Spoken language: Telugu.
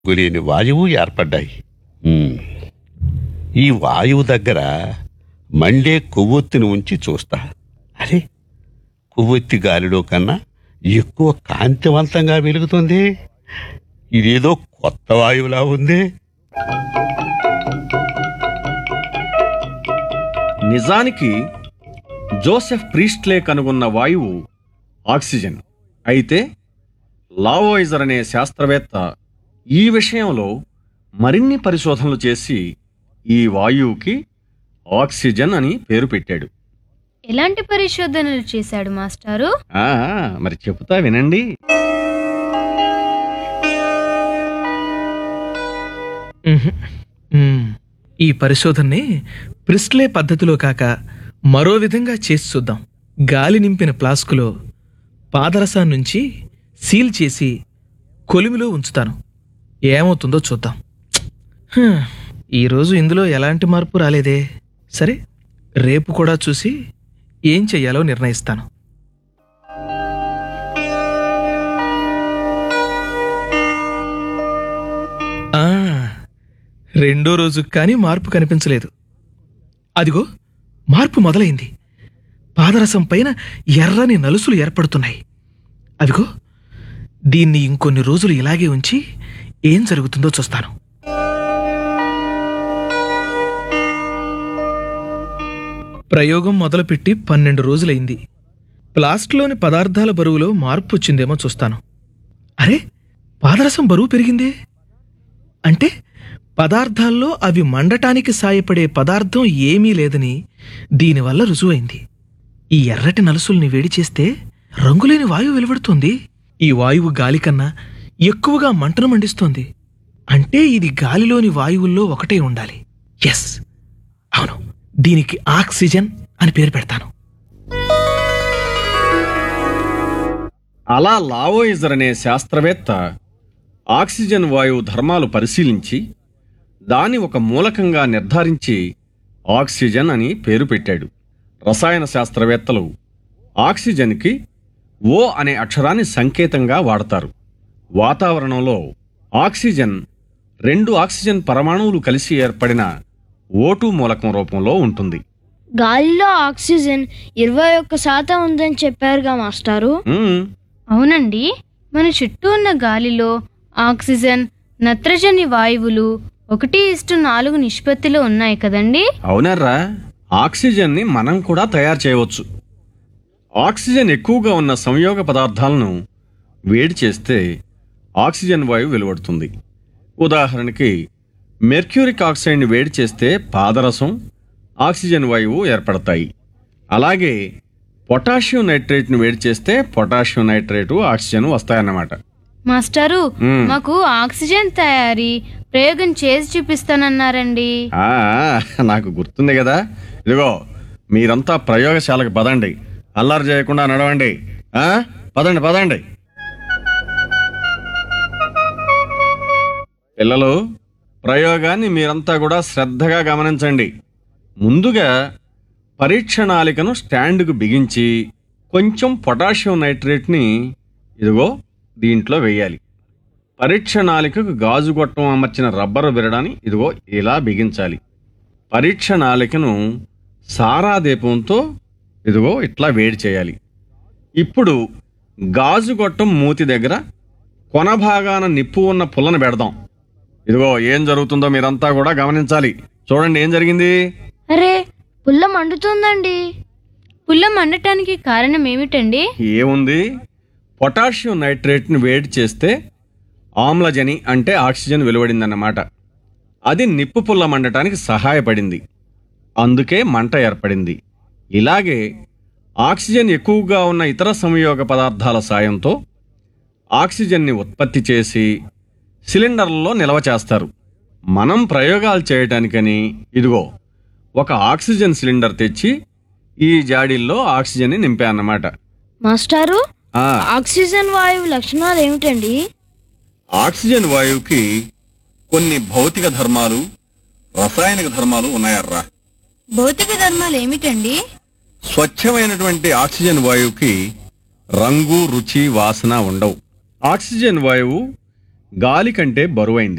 గులేని వాయువు ఏర్పడ్డాయి ఉమ్. ఈ వాయువు దగ్గర మండే కొవ్వొత్తిని ఉంచి చూస్తా అరే కొవ్వొత్తి గాలిలో కన్నా ఎక్కువ కాంతివంతంగా వెలుగుతుంది ఇదేదో కొత్త వాయువులా ఉంది నిజానికి జోసెఫ్ ప్రీస్ట్లే కనుగొన్న వాయువు ఆక్సిజన్ అయితే లావోయిజర్ అనే శాస్త్రవేత్త ఈ విషయంలో మరిన్ని పరిశోధనలు చేసి ఈ వాయువుకి ఆక్సిజన్ అని పేరు పెట్టాడు ఎలాంటి పరిశోధనలు చేశాడు మాస్టారు ఆ మరి చెబుతా వినండి మ్హ్. మ్. ఈ పరిశోధనని ప్రిస్ట్లే పద్ధతిలో కాక మరో విధంగా చేసి చూద్దాం గాలి నింపిన ఫ్లాస్కులో పాదరసం నుంచి సీల్ చేసి కొలిమిలో ఉంచుతాను ఏమవుతుందో చూద్దాం హ్మ్. ఈరోజు ఇందులో ఎలాంటి మార్పు రాలేదే సరే రేపు కూడా చూసి ఏం చెయ్యాలో నిర్ణయిస్తాను ఆ, రెండో రోజు కానీ మార్పు కనిపించలేదు అదిగో మార్పు మొదలైంది పాదరసం పైన ఎర్రని నలుసులు ఏర్పడుతున్నాయి అదిగో దీన్ని ఇంకొన్ని రోజులు ఇలాగే ఉంచి ఏం జరుగుతుందో చూస్తాను ప్రయోగం మొదలుపెట్టి పన్నెండు రోజులైంది ప్లాస్ట్లోని పదార్థాల బరువులో మార్పు వచ్చిందేమో చూస్తాను అరే పాదరసం బరువు పెరిగిందే అంటే పదార్థాల్లో అవి మండటానికి సాయపడే పదార్థం ఏమీ లేదని దీనివల్ల రుజువైంది ఈ ఎర్రటి నలుసుల్ని వేడి చేస్తే రంగులేని వాయువు వెలువడుతోంది ఈ వాయువు గాలి కన్నా ఎక్కువగా మంటను మండిస్తోంది అంటే ఇది గాలిలోని వాయువుల్లో ఒకటే ఉండాలి ఎస్ అవును దీనికి ఆక్సిజన్ అని పేరు పెడతాను అలా లావోయిజర్ అనే శాస్త్రవేత్త ఆక్సిజన్ వాయువు ధర్మాలు పరిశీలించి దాని ఒక మూలకంగా నిర్ధారించి ఆక్సిజన్ అని పేరు పెట్టాడు రసాయన శాస్త్రవేత్తలు ఆక్సిజన్కి ఓ అనే అక్షరాన్ని సంకేతంగా వాడతారు వాతావరణంలో ఆక్సిజన్ రెండు ఆక్సిజన్ పరమాణువులు కలిసి ఏర్పడిన ఓటు మూలకం రూపంలో ఉంటుంది గాలిలో ఆక్సిజన్ ఇరవై ఒక్క శాతం ఉందని చెప్పారుగా మాస్టారు మ్మ్. అవునండి మన చుట్టూ ఉన్న గాలిలో ఆక్సిజన్ నత్రజని వాయువులు ఒకటి ఇష్టు నాలుగు నిష్పత్తిలో ఉన్నాయి కదండి అవునర్రా ఆక్సిజన్ని మనం కూడా తయారు చేయవచ్చు ఆక్సిజన్ ఎక్కువగా ఉన్న సంయోగ పదార్థాలను వేడి చేస్తే ఆక్సిజన్ వాయువు వెలువడుతుంది ఉదాహరణకి మెర్క్యూరిక్ ఆక్సైడ్ని వేడి చేస్తే పాదరసం ఆక్సిజన్ వాయువు ఏర్పడతాయి అలాగే పొటాషియం నైట్రేట్ను వేడి చేస్తే పొటాషియం నైట్రేటు ఆక్సిజన్ వస్తాయన్నమాట మాస్టారు మ్మ్. మాకు ఆక్సిజన్ తయారీ ప్రయోగం చేసి చూపిస్తానన్నారండి ఆ, నాకు గుర్తుంది కదా ఇదిగో మీరంతా ప్రయోగశాలకు పదండి అల్లరి చేయకుండా నడవండి ఆ, పదండి పదండి పిల్లలు ప్రయోగాన్ని మీరంతా కూడా శ్రద్ధగా గమనించండి ముందుగా పరీక్షణాళికను స్టాండ్కు బిగించి కొంచెం పొటాషియం నైట్రేట్ని ఇదిగో దీంట్లో వేయాలి పరీక్ష నాలికకు గాజు గొట్టం అమర్చిన రబ్బరు బిరడాన్ని ఇదిగో ఇలా బిగించాలి పరీక్ష నాలికను సారా దీపంతో ఇదిగో ఇట్లా వేడి చేయాలి ఇప్పుడు గాజు గొట్టం మూతి దగ్గర కొన భాగాన నిప్పు ఉన్న పుల్లను పెడదాం ఇదిగో ఏం జరుగుతుందో మీరంతా కూడా గమనించాలి చూడండి ఏం జరిగింది అరే పుల్ల మండుతుందండి పుల్ల మండటానికి కారణం ఏమిటండి ఏముంది పొటాషియం నైట్రేట్ని వేడి చేస్తే ఆమ్లజని అంటే ఆక్సిజన్ వెలువడిందన్నమాట అది నిప్పు పుల్ల మండటానికి సహాయపడింది అందుకే మంట ఏర్పడింది ఇలాగే ఆక్సిజన్ ఎక్కువగా ఉన్న ఇతర సంయోగ పదార్థాల సాయంతో ఆక్సిజన్ని ఉత్పత్తి చేసి సిలిండర్లలో నిల్వ చేస్తారు మనం ప్రయోగాలు చేయటానికని ఇదిగో ఒక ఆక్సిజన్ సిలిండర్ తెచ్చి ఈ జాడీల్లో ఆక్సిజన్ని నింపాయన్నమాట మాస్టారు ఆ, ఆక్సిజన్ వాయువు లక్షణాలు ఏమిటండి ఆక్సిజన్ వాయువుకి కొన్ని భౌతిక ధర్మాలు రసాయనిక ధర్మాలు ఉన్నాయర్రా భౌతిక ధర్మాలు ఏమిటండి స్వచ్ఛమైనటువంటి ఆక్సిజన్ వాయువుకి రంగు రుచి వాసన ఉండవు ఆక్సిజన్ వాయువు గాలి కంటే బరువైంది